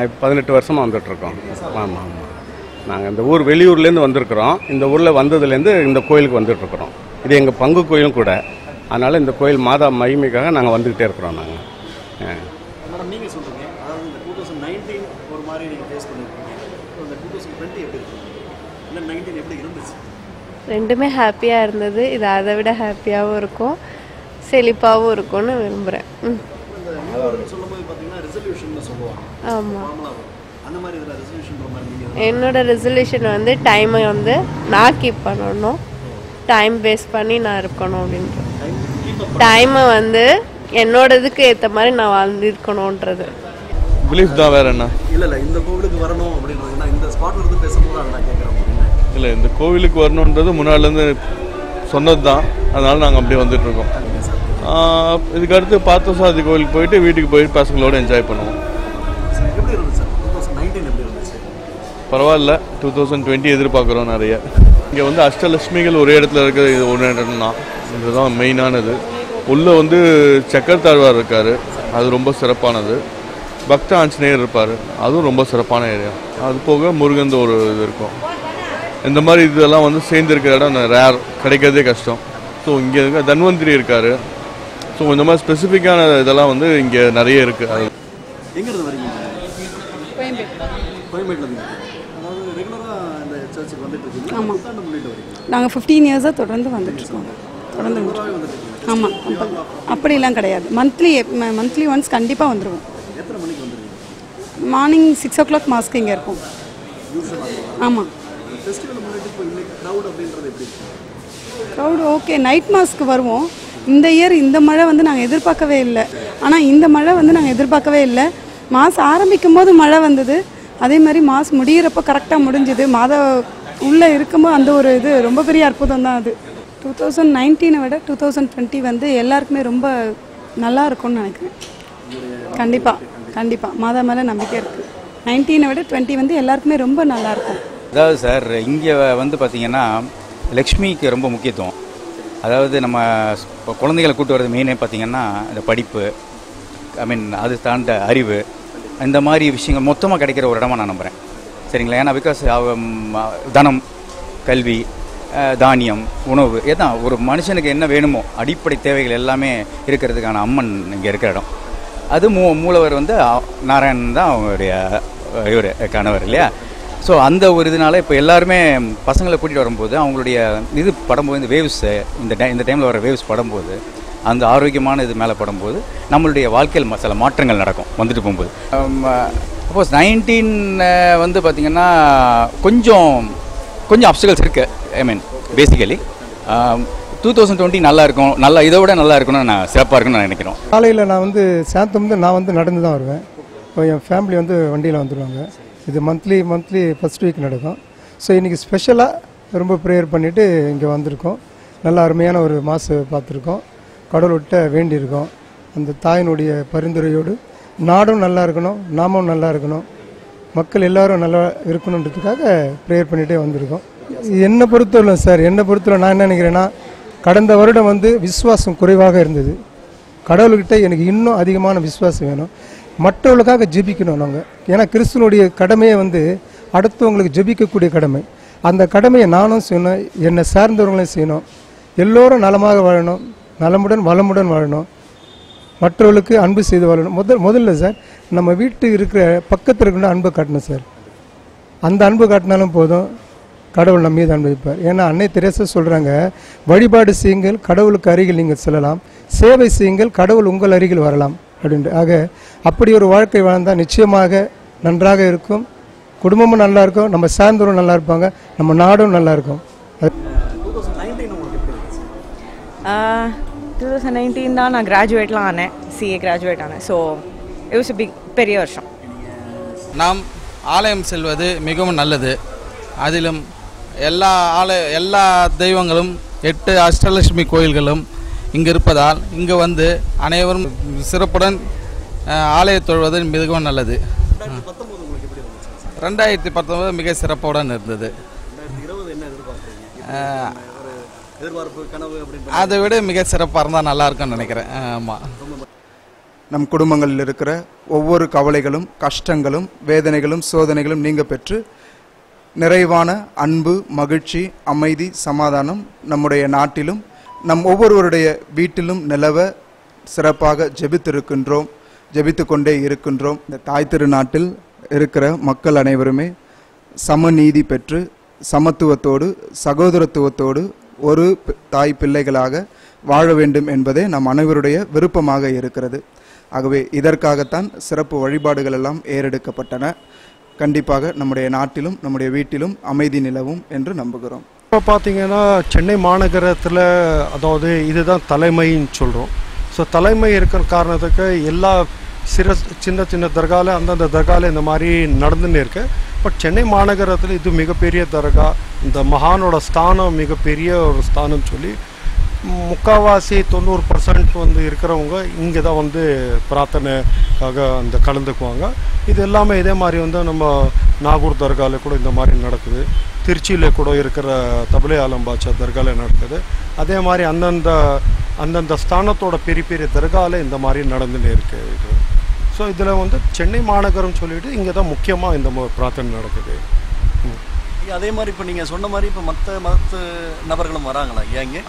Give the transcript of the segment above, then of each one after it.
இப்போ பதினெட்டு வருஷமாக வந்துட்டுருக்கோம் ஆமாம் ஆமாம் நாங்கள் இந்த ஊர் வெளியூர்லேருந்து வந்திருக்கிறோம் இந்த ஊரில் வந்ததுலேருந்து இந்த கோயிலுக்கு வந்துட்டுருக்குறோம் இது எங்கள் பங்கு கோயிலும் கூட அதனால் இந்த கோயில் மாதா மகிமைக்காக நாங்கள் வந்துக்கிட்டே இருக்கிறோம் நாங்கள் மேடம் நீங்கள் சொல்கிறீங்க அதாவது இந்த டூ தௌசண்ட் நைன்டீன் ஒரு மாதிரி நீங்கள் ஃபேஸ் பண்ணியிருக்கீங்க இப்போ இந்த டூ தௌசண்ட் டுவெண்ட்டி எப்படி இருக்கு இல்லை நைன்டீன் எப்படி இருந்துச்சு ரெண்டுமே ஹாப்பியாக இருந்தது இது அதை விட ஹாப்பியாகவும் இருக்கும் செழிப்பாகவும் இருக்கும்னு விரும்புகிறேன் ம் இந்த நியூ சொல்லும்போது பார்த்தீங்கன்னா ரெசல்யூஷன் சொல்லுவாங்க ஆமாம் நார்மலாக வரும் அந்த மாதிரி இதில் ரெசல்யூஷன் மாதிரி நீங்கள் என்னோட ரெசல்யூஷன் வந்து டைமை வந்து நான் கீப் பண்ணணும் டைம் வேஸ்ட் பண்ணி நான் இருக்கணும் அப்படின்றது டைம் கீப் அப் டைமை வந்து என்னோடதுக்கு ஏற்ற மாதிரி நான் வாழ்ந்திருக்கணுன்றது பிலீஃப் தான் வேற என்ன இல்லை இல்லை இந்த கோவிலுக்கு வரணும் அப்படின்றது நான் இந்த ஸ்பாட்ல இருந்து பேசும்போது அதை நான் கேட்குறேன் இல்லை இந்த கோவிலுக்கு வரணுன்றது முன்னாடிலேருந்து சொன்னது தான் அதனால நாங்கள் அப்படியே வந்துட்டு இருக்கோம் ஆஹ் இதுக்கு அடுத்து பார்த்தசாதி கோவிலுக்கு போயிட்டு வீட்டுக்கு போயிட்டு பசங்களோட என்ஜாய் பண்ணுவோம் எப்படி இருந்துச்சு சார் டூ தௌசண்ட் நைன்டீன் எப்படி இருந்துச்சு பரவாயில்ல டூ தௌசண்ட் டுவெண்ட்டி எதிர்பார்க்குறோம் நிறைய இங்கே வந்து அஷ்டலட்சுமிகள் ஒரே இடத்துல இருக்கிறது இது ஒன்று இடம்னா இதுதான் மெயினானது உள்ளே வந்து சக்கர தாழ்வார் இருக்கார் அது ரொம்ப சிறப்பானது பக்த ஆஞ்சநேயர் இருப்பார் அதுவும் ரொம்ப சிறப்பான ஏரியா அது போக முருகந்த ஒரு இது இருக்கும் இந்த மாதிரி இதெல்லாம் வந்து சேர்ந்து இருக்கிற இடம் ரேர் கிடைக்கிறதே கஷ்டம் ஸோ இங்கே இருக்க தன்வந்திரி இருக்கார் ஸோ இந்த மாதிரி ஸ்பெசிஃபிக்கான இதெல்லாம் வந்து இங்கே நிறைய இருக்குது அது எங்கேருந்து வரீங்க கோயம்பேட்டில் இருந்து அதாவது ரெகுலராக இந்த சர்ச்சுக்கு வந்துட்டு இருக்கீங்க புத்தாண்டு முன்னிட்டு வரீங்க நாங்கள் ஃபிஃப்டீன் இயர்ஸாக தொடர்ந்து வந்துட்டுருக்கோம் தொடர்ந்து வந்துட்டு ஆமாம் அப்படிலாம் கிடையாது மந்த்லி மந்த்லி ஒன்ஸ் கண்டிப்பாக வந்துடுவோம் எத்தனை மணிக்கு வந்துருக்கீங்க மார்னிங் சிக்ஸ் ஓ கிளாக் மாஸ்க்கு இங்கே இருக்கும் ஆமாம் ஃபெஸ்டிவல் முன்னிட்டு இப்போ இன்னைக்கு க்ரௌட் அப்படின்றது எப்படி இருக்கு க்ரௌடு ஓகே நைட் மாஸ்க்கு வருவோம் இந்த இயர் இந்த மழை வந்து நாங்கள் எதிர்பார்க்கவே இல்லை ஆனால் இந்த மழை வந்து நாங்கள் எதிர்பார்க்கவே இல்லை மாஸ் ஆரம்பிக்கும் போது மழை வந்தது அதே மாதிரி மாஸ் முடியிறப்ப கரெக்டாக முடிஞ்சுது மாத உள்ளே இருக்கும்போது அந்த ஒரு இது ரொம்ப பெரிய அற்புதம் தான் அது டூ தௌசண்ட் நைன்டீனை விட டூ தௌசண்ட் டுவெண்ட்டி வந்து எல்லாருக்குமே ரொம்ப நல்லா இருக்கும்னு நினைக்கிறேன் கண்டிப்பாக கண்டிப்பாக மாதா மேலே நம்பிக்கை இருக்குது நைன்டீனை விட டுவெண்ட்டி வந்து எல்லாருக்குமே ரொம்ப நல்லா இருக்கும் அதாவது சார் இங்கே வந்து பார்த்தீங்கன்னா லக்ஷ்மிக்கு ரொம்ப முக்கியத்துவம் அதாவது நம்ம இப்போ குழந்தைகளை கூட்டு வரது மெயினே பார்த்தீங்கன்னா இந்த படிப்பு ஐ மீன் அது தாண்ட அறிவு இந்த மாதிரி விஷயங்கள் மொத்தமாக கிடைக்கிற ஒரு இடமா நான் நம்புகிறேன் சரிங்களா ஏன்னா பிகாஸ் தனம் கல்வி அஹ், தானியம் உணவு எதான் ஒரு மனுஷனுக்கு என்ன வேணுமோ அடிப்படை தேவைகள் எல்லாமே இருக்கிறதுக்கான அம்மன் இங்கே இருக்கிற இடம் அது மூ மூலவர் வந்து அ- நாராயணன் தான் அவங்களுடைய இவர் கணவர் இல்லையா ஸோ அந்த ஒரு இதனால இப்போ எல்லாருமே பசங்களை கூட்டிகிட்டு வரும்போது அவங்களுடைய இது படும்போது இந்த வேவ்ஸ் இந்த டை இந்த டைமில் வர வேவ்ஸ் படும்போது அந்த ஆரோக்கியமான இது மேலே படும்போது நம்மளுடைய வாழ்க்கையில் ம- சில மாற்றங்கள் நடக்கும் வந்துட்டு போகும்போது சப்போஸ் நைன்டீன் வந்து பார்த்திங்கன்னா கொஞ்சம் கொஞ்சம் அப்சகல்ஸ் இருக்குது I mean basically two thousand twenty நல்லா இருக்கும் நல்லா இதை விட நல்லா இருக்கணும்னு நான் சிறப்பாக இருக்கும்னு நான் நினைக்கிறோம் காலையில் நான் வந்து சாந்தம் வந்து நான் வந்து நடந்து தான் வருவேன் இப்போ என் ஃபேமிலி வந்து வண்டியில் வந்துடுவாங்க இது மந்த்லி மந்த்லி ஃபஸ்ட் வீக் நடக்கும் ஸோ இன்றைக்கி ஸ்பெஷலாக ரொம்ப ப்ரேயர் பண்ணிவிட்டு இங்கே வந்திருக்கோம் நல்ல அருமையான ஒரு மாசு பார்த்துருக்கோம் கடவுள்கிட்ட வேண்டியிருக்கோம் அந்த தாயினுடைய பரிந்துரையோடு நாடும் நல்லா இருக்கணும் நாமும் நல்லா இருக்கணும் மக்கள் எல்லாரும் நல்லா இருக்கணுன்றதுக்காக ப்ரேயர் பண்ணிகிட்டே வந்திருக்கோம் என்னை பொறுத்தவரை சார் என்னை பொறுத்தவரை நான் என்ன நினைக்கிறேன்னா கடந்த வருடம் வந்து விசுவாசம் குறைவாக இருந்தது கடவுள்கிட்ட எனக்கு இன்னும் அதிகமான விசுவாசம் வேணும் மற்றவர்களுக்காக ஜெபிக்கணும் நாங்கள் ஏன்னா கிறிஸ்துவனுடைய கடமையை வந்து அடுத்தவங்களுக்கு ஜெபிக்கக்கூடிய கடமை அந்த கடமையை நானும் செய்யணும் என்னை சார்ந்தவர்களையும் செய்யணும் எல்லோரும் நலமாக வாழணும் நலமுடன் வளமுடன் வாழணும் மற்றவர்களுக்கு அன்பு செய்து வாழணும் முதல் முதல்ல சார் நம்ம வீட்டு இருக்கிற பக்கத்தில் இருக்கிற அன்பை காட்டணும் சார் அந்த அன்பு காட்டினாலும் போதும் கடவுள் நம்ம மீது அன்பு வைப்பார் ஏன்னா அன்னை தெரசா சொல்கிறாங்க வழிபாடு செய்யுங்கள் கடவுளுக்கு அருகில் நீங்கள் செல்லலாம் சேவை செய்யுங்கள் கடவுள் உங்கள் அருகில் வரலாம் அப்படின்ட்டு ஆக அப்படி ஒரு வாழ்க்கை வாழ்ந்தால் நிச்சயமாக நன்றாக இருக்கும் குடும்பமும் நல்லா இருக்கும் நம்ம சார்ந்தவரும் நல்லா இருப்பாங்க நம்ம நாடும் நல்லா இருக்கும் அது டூ தௌசண்ட் நைன்டீன் உங்களுக்கு எப்படி இருந்துச்சு டூ தௌசண்ட் நைன்டீன் தான் நான் கிராஜுவேட்லாம் ஆனேன் சிஏ கிராஜுவேட் ஆனேன் ஸோ இட் வாஸ் பிக் பெரிய வருஷம் நாம் ஆலயம் செல்வது மிகவும் நல்லது அதிலும் எல்லா ஆலய எல்லா தெய்வங்களும் எட்டு அஷ்டலட்சுமி கோயில்களும் இங்கு இருப்பதால் இங்கு வந்து அனைவரும் சிறப்புடன் அஹ், ஆலய தொழுவது மிகவும் நல்லது பத்தொம்போது உங்களுக்கு எப்படி இருந்துச்சு ரெண்டாயிரத்தி பத்தொன்பது மிக சிறப்புடன் இருந்தது ரெண்டாயிரத்தி இருபது என்ன எதிர்பார்க்குறீங்க அஹ், ஒரு எதிர்பார்ப்பு கனவு அப்படின்ற அதை விட மிக சிறப்பாக இருந்தால் நல்லா இருக்கும்னு நினைக்கிறேன் ஆமாம் நம் குடும்பங்களில் இருக்கிற ஒவ்வொரு கவலைகளும் கஷ்டங்களும் வேதனைகளும் சோதனைகளும் நீங்க பெற்று நிறைவான அன்பு மகிழ்ச்சி அமைதி சமாதானம் நம்முடைய நாட்டிலும் நம் ஒவ்வொருவருடைய வீட்டிலும் நிலவ சிறப்பாக ஜெபித்திருக்கின்றோம் ஜெபித்து கொண்டே இருக்கின்றோம் இந்த தாய் திருநாட்டில் இருக்கிற மக்கள் அனைவருமே சமநீதி பெற்று சமத்துவத்தோடு சகோதரத்துவத்தோடு ஒரு பி- தாய் பிள்ளைகளாக வாழ வேண்டும் என்பதே நம் அனைவருடைய விருப்பமாக இருக்கிறது ஆகவே இதற்காகத்தான் சிறப்பு வழிபாடுகள் எல்லாம் ஏறெடுக்கப்பட்டன கண்டிப்பாக நம்முடைய நாட்டிலும் நம்முடைய வீட்டிலும் அமைதி நிலவும் என்று நம்புகிறோம் இப்போ பார்த்தீங்கன்னா சென்னை மாநகரத்தில் அதாவது இதுதான் தலைமைன்னு சொல்கிறோம் ஸோ தலைமை இருக்கிற காரணத்துக்கு எல்லா சிற சின்ன சின்ன தர்கால அந்தந்த தர்கால இந்த மாதிரி நடந்துன்னு இருக்கு பட் சென்னை மாநகரத்தில் இது மிகப்பெரிய தர்கா இந்த மகானோட ஸ்தானம் மிகப்பெரிய ஒரு ஸ்தானம் சொல்லி முக்கால்வாசி தொண்ணூறு பர்சன்ட் வந்து இருக்கிறவங்க இங்கே தான் வந்து பிரார்த்தனைக்காக அந்த கலந்துக்குவாங்க இது எல்லாமே இதே மாதிரி வந்து நம்ம நாகூர் தர்காவில் கூட இந்த மாதிரி நடக்குது திருச்சியில் கூட இருக்கிற தபலே ஆலம் பாட்சா தர்காவில் நடக்குது அதே மாதிரி அந்தந்த அந்தந்த ஸ்தானத்தோட பெரிய பெரிய தர்காவில் இந்த மாதிரி நடந்துன்னு இருக்கு இது ஸோ இதில் வந்து சென்னை மாநகரம் சொல்லிட்டு இங்கே தான் முக்கியமாக இந்த ம- பிரார்த்தனை நடக்குது ம். ஐயா, அதே மாதிரி இப்போ நீங்கள் சொன்ன மாதிரி இப்போ மற்ற மதத்து நபர்களும் வராங்களா ஐயா இங்கே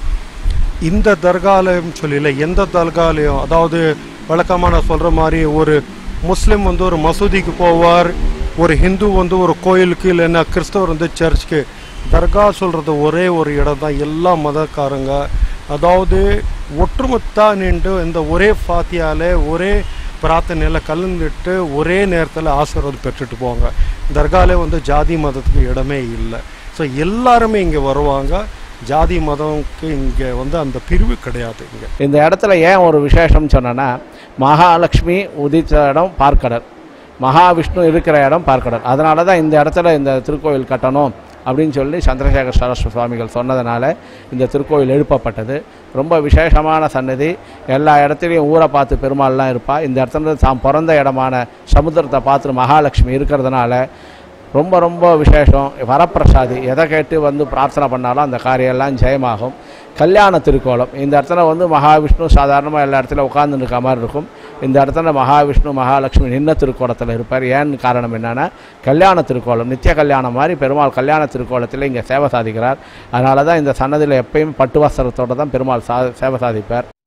இந்த தர்காலயம் சொல்லல எந்த தர்காலயம் அதாவது வழக்கமாக நான் சொல்கிற மாதிரி ஒரு முஸ்லீம் வந்து ஒரு மசூதிக்கு போவார் ஒரு ஹிந்து வந்து ஒரு கோயிலுக்கு இல்லைன்னா கிறிஸ்தவர் வந்து சர்ச்சுக்கு தர்கா சொல்கிறது ஒரே ஒரு இடம் தான் எல்லா மதக்காரங்க அதாவது ஒற்றுமொத்தாக நின்று இந்த ஒரே ஃபாத்தியால ஒரே பிரார்த்தனையில் கலந்துட்டு ஒரே நேரத்தில் ஆசீர்வாதம் பெற்றுட்டு போவாங்க தர்காலே வந்து ஜாதி மதத்துக்கு இடமே இல்லை ஸோ எல்லாருமே இங்கே வருவாங்க ஜாதி மதம்க்கு இங்கே வந்து அந்த பிரிவு கிடையாது இங்கே இந்த இடத்துல ஏன் ஒரு விசேஷம் சொன்னேன்னா மகாலட்சுமி உதித்த இடம் பார்க்கடல் மகாவிஷ்ணு இருக்கிற இடம் பார்க்கடல் அதனால தான் இந்த இடத்துல இந்த திருக்கோயில் கட்டணும் அப்படின்னு சொல்லி சந்திரசேகர சரஸ்வதி சுவாமிகள் சொன்னதுனால இந்த திருக்கோயில் எழுப்பப்பட்டது ரொம்ப விசேஷமான சன்னதி எல்லா இடத்துலையும் ஊரை பார்த்து பெருமாள்லாம் இருப்பா இந்த இடத்துல தாம் பிறந்த இடமான சமுத்திரத்தை பார்த்து மகாலட்சுமி இருக்கிறதுனால ரொம்ப ரொம்ப விசேஷம் வரப்பிரசாதி எதை கேட்டு வந்து பிரார்த்தனை பண்ணாலும் அந்த காரியெல்லாம் ஜெயமாகும் கல்யாண திருக்கோலம் இந்த இடத்துல வந்து மகாவிஷ்ணு சாதாரணமாக எல்லா இடத்துல உட்கார்ந்து இருக்க மாதிரி இருக்கும் இந்த இடத்துல மகாவிஷ்ணு மகாலட்சுமி நின்ன திருக்கோலத்தில் இருப்பார் ஏன்னு காரணம் என்னென்னா கல்யாண திருக்கோலம் நித்திய கல்யாணம் மாதிரி பெருமாள் கல்யாண திருக்கோலத்தில் இங்கே சேவை சாதிக்கிறார் அதனால தான் இந்த சன்னதியில் எப்பயும் பட்டு வஸ்திரத்தோட தான் பெருமாள் சா சேவை சாதிப்பார்